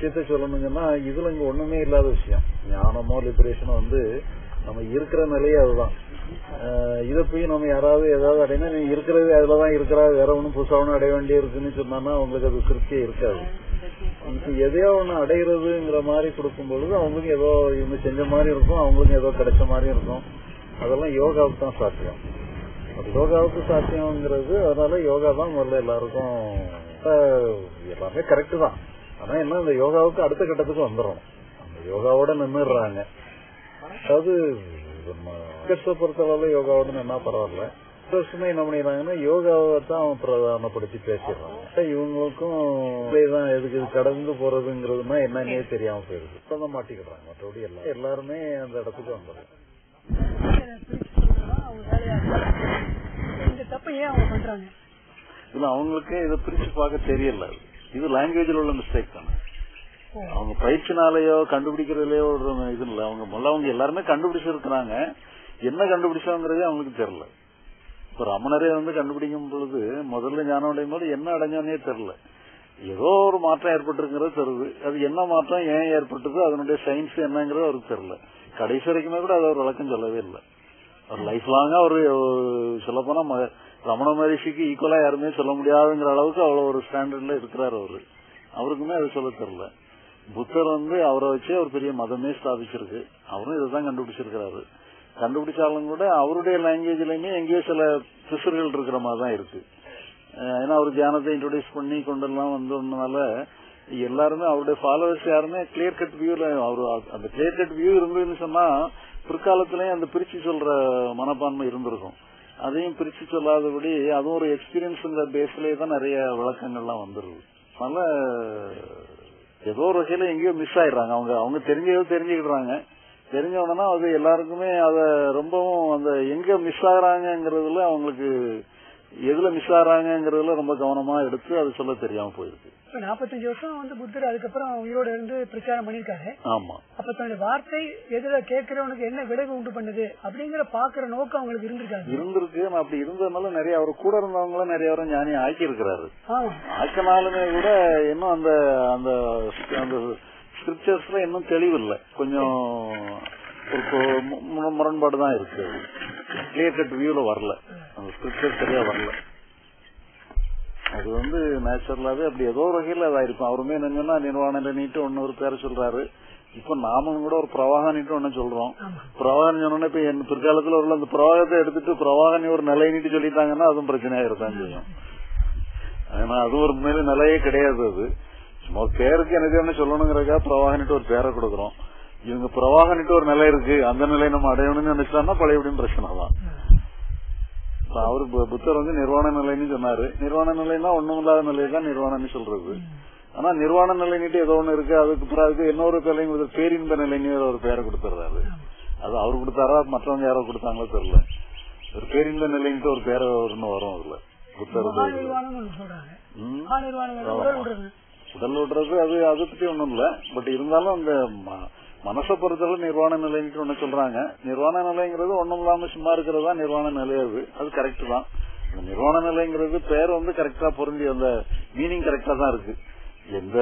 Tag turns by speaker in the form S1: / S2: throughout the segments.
S1: விஷயத்த சொல்லணுங்கன்னா இதுல இங்க ஒண்ணுமே இல்லாத விஷயம் ஞானமோ லிபரேஷனோ வந்து நம்ம இருக்கிற நிலையே அதுதான் அஹ் இத போய் நம்ம யாராவது ஏதாவது அடையினா நீ இருக்கிறது அதுலதான் இருக்கிறா வேற ஒண்ணும் புதுசா ஒண்ணும் அடைய வேண்டிய இருக்குன்னு சொன்னா அவங்களுக்கு அது திருப்தியே இருக்காது இப்ப எதையோ ஒண்ணு அடைகிறதுங்கிற மாதிரி கொடுக்கும் பொழுது அவங்களுக்கு ஏதோ இவங்க செஞ்ச மாதிரி இருக்கும் அவங்களுக்கு ஏதோ கிடைச்ச மாதிரி இருக்கும் அதெல்லாம் யோகாவுக்கு தான் சாத்தியம் அது யோகாவுக்கு சாத்தியம்ங்கிறது அதனால யோகா தான் முதல்ல எல்லாருக்கும் அஹ், எல்லாமே கரெக்ட் தான் ஆனா என்ன இந்த யோகாவுக்கு அடுத்த கட்டத்துக்கு வந்துடும் அந்த யோகாவோட நின்னுடுறாங்க அதாவது நம்ம பொறுத்தளவு யோகாவோட நின்னா பரவாயில்ல வருஷமே என்ன பண்ணிடுறாங்கன்னா யோகாவை தான் பிரதானப்படுத்தி பேசிடுறாங்க இவங்களுக்கும் இதேதான் எதுக்கு இது கடந்து போறதுங்கிறதுனா என்னன்னே தெரியாம போயிருது இப்பதான் மாட்டிக்கிறாங்க மற்றபடி எல்லாம் எல்லாருமே அந்த இடத்துக்கு வந்துடும்
S2: அவங்க வேலையா இந்த தப்பை ஏன் அவங்க பண்றாங்க
S1: இல்ல அவங்களுக்கு இதை பிரிச்சு பார்க்க தெரியல இது லாங்குவேஜ்ல உள்ள மிஸ்டேக் தானே அவங்க பயிற்சினாலேயோ கண்டுபிடிக்கிறதுலயோ ஒரு இது இல்ல அவங்க முதல்ல அவங்க எல்லாருமே கண்டுபிடிச்சிருக்கிறாங்க என்ன கண்டுபிடிச்சாங்கிறதே அவங்களுக்கு தெரியல இப்ப ரமணரே வந்து கண்டுபிடிக்கும் பொழுது முதல்ல ஞானம் அடையும் போது என்ன அடைஞ்சானே தெரியல ஏதோ ஒரு மாற்றம் ஏற்பட்டிருக்கிறது தெரியுது அது என்ன மாற்றம் ஏன் ஏற்பட்டது அதனுடைய சயின்ஸ் என்னங்கிறது அவருக்கு தெரியல கடைசி வரைக்குமே கூட அது ஒரு விளக்கம் சொல்லவே இல்லை அவர் லைஃப் லாங்கா ஒரு சொல்ல போனா ரமண மகரிஷிக்கு ஈக்குவலா யாருமே சொல்ல முடியாதுங்கிற அளவுக்கு அவ்வளவு ஒரு ஸ்டாண்டர்ட்ல இருக்கிறார் அவரு அவருக்குமே அது சொல்ல தெரியல புத்தர் வந்து அவரை வச்சு ஒரு பெரிய மதமே ஸ்தாபிச்சிருக்கு அவரும் இதைதான் கண்டுபிடிச்சிருக்கிறாரு கண்டுபிடிச்சாலும் கூட அவருடைய லாங்குவேஜ்லயுமே எங்கேயோ சில பிசுறுகள் இருக்கிற மாதிரி தான் இருக்கு அஹ் ஏன்னா அவர் தியானத்தை இன்ட்ரோடியூஸ் பண்ணி கொண்டெல்லாம் வந்ததுனால எல்லாருமே அவருடைய ஃபாலோவர்ஸ் யாருமே கிளியர் கட் வியூல அவரு அந்த கிளியர் கட் வியூ இருந்ததுன்னு சொன்னா பிற்காலத்திலயும் அந்த பிரிச்சு சொல்ற மனப்பான்மை இருந்திருக்கும் அதையும் பிரிச்சு சொல்லாதபடி அதுவும் ஒரு எக்ஸ்பீரியன்ஸ்ங்கிற பேஸ்லயே தான் நிறைய விளக்கங்கள்லாம் வந்துருது அதனால ஏதோ ஒரு வகையில எங்கேயோ மிஸ் ஆயிடுறாங்க அவங்க அவங்க தெரிஞ்சதோ தெரிஞ்சுக்கிடுறாங்க தெரிஞ்ச உடனே அது எல்லாருக்குமே அத ரொம்பவும் அந்த எங்க மிஸ் ஆகுறாங்கிறதுல அவங்களுக்கு எதுல மிஸ் ஆகுறாங்கிறதுல ரொம்ப கவனமா எடுத்து அது சொல்ல தெரியாம போயிருக்கு
S2: இப்ப நாற்பத்தஞ்சு வருஷம் வந்து புத்தர் அதுக்கப்புறம் உயிரோட இருந்து பிரச்சாரம் பண்ணிருக்காரு
S1: ஆமா
S2: அப்ப தன்னுடைய வார்த்தை எதுல கேட்கிறவனுக்கு என்ன விளைவு உண்டு பண்ணுது அப்படிங்கிற பாக்குற நோக்கம் அவங்களுக்கு இருந்திருக்காது
S1: இருந்திருக்கு ஆனா அப்படி இருந்ததுனால நிறைய அவர் கூட இருந்தவங்களும் நிறைய பேரும் ஞானி ஆக்கி இருக்கிறாரு
S2: ஆமா
S1: ஆக்கினாலுமே கூட இன்னும் அந்த அந்த அந்த ஸ்கிரிப்சர்ஸ்ல இன்னும் தெளிவு இல்லை கொஞ்சம் ஒரு கொ- மு- மு- முரண்பாடு தான் இருக்கு கிளியர் கட் வியூல வரல அந்த ஸ்கிரிப்சர் சரியா வரல அது வந்து நேச்சுரலாவே அப்படி ஏதோ ஒரு வகையில அதாயிருக்கும் அவருமே என்னன்னா நிர்வாண நீட்டு ஒன்னு ஒரு பேரை சொல்றாரு இப்ப நாமும் கூட ஒரு பிரவாகனிட்டு ஒன்னு சொல்றோம்
S2: ஆமா
S1: பிரவாகன் சொன்னோன்னே இப்ப என் பிற்காலத்துல உள்ள அந்த பிரவாகத்தை எடுத்துட்டு பிரவாகனி ஒரு நிலை நீட்டு சொல்லிட்டாங்கன்னா அதுவும் பிரச்சனையா இருக்கான் செய்யும் ஏன்னா அது ஒரு உண்மையில நிலையே கிடையாது அது சும்மா ஒரு பேருக்கு எனக்கு என்ன சொல்லணுங்கிறதுக்காக பிரவாகனிட்டு ஒரு பேரை கொடுக்குறோம் இவங்க பிரவாகனிட்டு ஒரு நிலை இருக்கு அந்த நிலையை நம்ம அடையணும்னு நினைச்சான்னா பழையபடியும் பிரச்சனை தான் இப்ப அவரு பு- புத்தர் வந்து நிர்வாண நிலைன்னு சொன்னாரு நிர்வாண நிலைன்னா ஒண்ணும் இல்லாத நிலை தான் நிர்வாணம்னு சொல்றது ஆனா நிர்வாண நிலைன்னுட்டு ஏதோ ஒண்ணு இருக்கு அதுக்கு பிறகு இன்னொரு பிள்ளைங்க ஒரு பேரின்ப நிலைன்னு ஒரு பேரை கொடுத்துறாரு அது அவரு கொடுத்தாரா மற்றவங்க யாரோ கொடுத்தாங்களோ தெரியல ஒரு பேரின்ப நிலைன்ட்டு ஒரு பேரை ஒண்ணு வரும் அதுல புத்தர்
S2: மகா
S1: இது.
S2: நிர்வாணம் ஒண்ணு சொல்றாங்க
S1: ம்.
S2: மகா நிர்வாணம் உடல் விடுறது
S1: உடல் விடுறது அது அதை பத்தி ஒண்ணும் இல்ல பட் இருந்தாலும் அந்த ம- மனசை பொறுத்தளவு நிர்வாண நிலைன்னு ஒண்ணு சொல்றாங்க நிர்வாண நிலைங்கிறது ஒண்ணும் இல்லாம சும்மா இருக்கிறது தான் நிர்வாண நிலை அது அது கரெக்ட் தான் இந்த நிர்வாண நிலைங்கிறது பேர் வந்து கரெக்டா பொருந்தி அந்த மீனிங் கரெக்டா தான் இருக்கு எந்த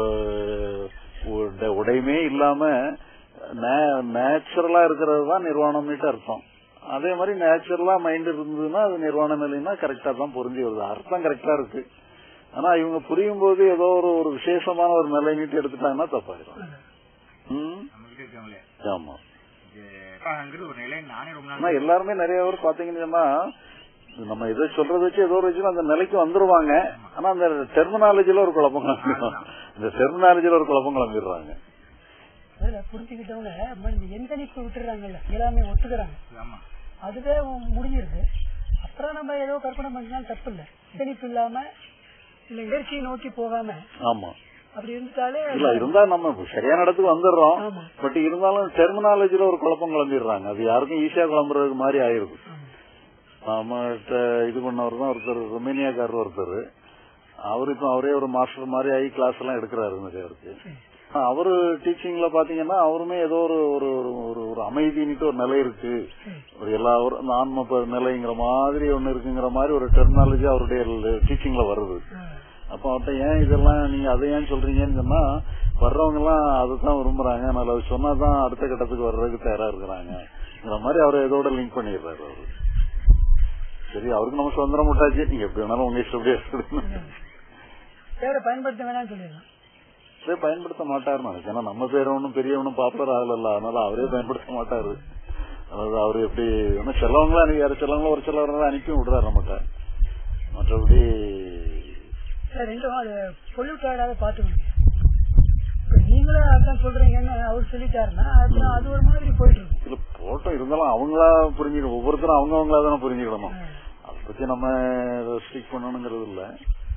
S1: உட- உடையுமே இல்லாம நேச்சுரலா இருக்கிறது தான் நிர்வாணம்னுட்டு அர்த்தம் அதே மாதிரி நேச்சுரலா மைண்ட் இருந்ததுன்னா அது நிர்வாண நிலைன்னா கரெக்டா தான் பொருந்தி வருது அர்த்தம் கரெக்டா இருக்கு ஆனா இவங்க புரியும் போது ஏதோ ஒரு ஒரு விசேஷமான ஒரு நிலை நீட்டு எடுத்துட்டாங்கன்னா தப்பாயிரும் ம்?
S3: நம்மகிட்ட இருக்காங்களே
S1: ஆமா
S3: இது ஒரு நிலை நானே ரொம்ப
S1: ஆனா
S3: நாள்
S1: எல்லாருமே நிறைய பேர் பாத்தீங்கன்னு சொன்னா நம்ம இதை சொல்றத வச்சு ஏதோ ஒரு வச்சு அந்த நிலைக்கு வந்துருவாங்க ஆனா அந்த டெர்மினாலஜில ஒரு குழப்பம் கிளம்பிடுவாங்க இந்த டெர்மினாலஜில ஒரு குழப்பம் கிளம்பிடுறாங்க
S2: அதுல புரிஞ்சுக்கிட்டவங்க மனித எந்தனிப்பு விட்டுறாங்கல்ல எல்லாமே ஒத்துக்கிறாங்க
S3: ஆமா
S2: அதுவே முடிஞ்சிருது அப்புறம் நம்ம ஏதோ கற்பனை பண்ணினாலும் தப்பு இல்ல எந்தனிப்பு இல்லாம இல்ல இயற்கையை நோக்கி போகாம
S1: ஆமா
S2: அப்படி இருந்துட்டாலே
S1: இல்ல இருந்தா நம்ம சரியான இடத்துக்கு வந்துடுறோம்
S2: ஆமா
S1: பட் இருந்தாலும் டெர்மினாலஜில ஒரு குழப்பம் கிளம்பிடுறாங்க அது யாருக்கும் ஈஸியா கிளம்புறதுக்கு மாதிரி ஆயிருது
S2: ஆமா.
S1: நம்மகிட்ட இது பண்ணவர் தான் ஒருத்தர் ரொமேனியாக்காரர் ஒருத்தர் அவரு இப்ப அவரே ஒரு மாஸ்டர் மாதிரி ஆகி கிளாஸ் எல்லாம் எடுக்கிறாரு நிறைய பேருக்கு அவரு டீச்சிங்ல பாத்தீங்கன்னா அவருமே ஏதோ ஒரு ஒரு ஒரு- ஒரு ஒரு அமைதின்ட்டு ஒரு நிலை இருக்கு ஒரு எல்லா ஒரு அந்த ஆன்ம ப- நிலைங்கிற மாதிரி ஒண்ணு இருக்குங்கிற மாதிரி ஒரு டெர்மினாலஜி அவருடைய டீச்சிங்ல வருது
S2: ஆ.
S1: அப்ப அவர்கிட்ட ஏன் இதெல்லாம் நீங்க அதை ஏன் சொல்றீங்கன்னு சொன்னா வர்றவங்க எல்லாம் அதுதான் விரும்புறாங்க அதனால அது சொன்னாதான் அடுத்த கட்டத்துக்கு வர்றதுக்கு தயாரா இருக்கிறாங்கிற மாதிரி அவர் இதோட லிங்க் பண்ணிடுறாரு அவரு சரி அவருக்கு நம்ம சுதந்திரம் விட்டாச்சு நீங்க எப்படி வேணாலும் உங்க இஷ்டப்படியே இருக்கணும்
S2: பேரை பயன்படுத்த வேணாம்னு சொல்லிடலாம்
S1: சரி பயன்படுத்த மாட்டாருன்னு நினைக்கிறேன். ஏன்னா நம்ம பேர் ஒன்றும் பெரியவனும் பாப்புலர் ஆகல அதனால அவரே பயன்படுத்த மாட்டாரு அதாவது அவரு எப்படி ஒன்னும் சிலவங்களா அனுப்பி யாரும் சிலவங்களும் ஒரு சிலவங்க அனுப்பி விடுறாரு நம்மகிட்ட மற்றபடி
S2: சார் ரெண்டும் அது பொல்யூட் ஆகாத பாத்துக்கணும் இப்ப நீங்களும் அதான் சொல்றீங்கன்னு அவர் சொல்லிட்டாருன்னா அது அது ஒரு மாதிரி போயிட்டு இருக்கும்
S1: இல்ல போட்டோ இருந்தாலும் அவங்களா புரிஞ்சுக்கணும் ஒவ்வொருத்தரும் அவங்க அவங்களா தானே புரிஞ்சுக்கணும் அதை பத்தி நம்ம ரெஸ்ட்ரிக்ட் பண்ணணுங்கிறது இல்ல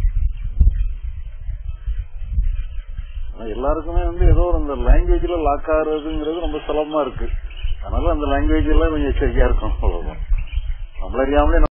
S1: ஆனா எல்லாருக்குமே வந்து ஏதோ ஒரு அந்த லாங்குவேஜ்ல லாக் ஆகுறதுங்கிறது ரொம்ப சுலபமா இருக்கு அதனால அந்த லாங்குவேஜ் எல்லாம் கொஞ்சம் எச்சரிக்கையா இருக்கணும் அவ்வளவுதான் நம்மள அறியாமலே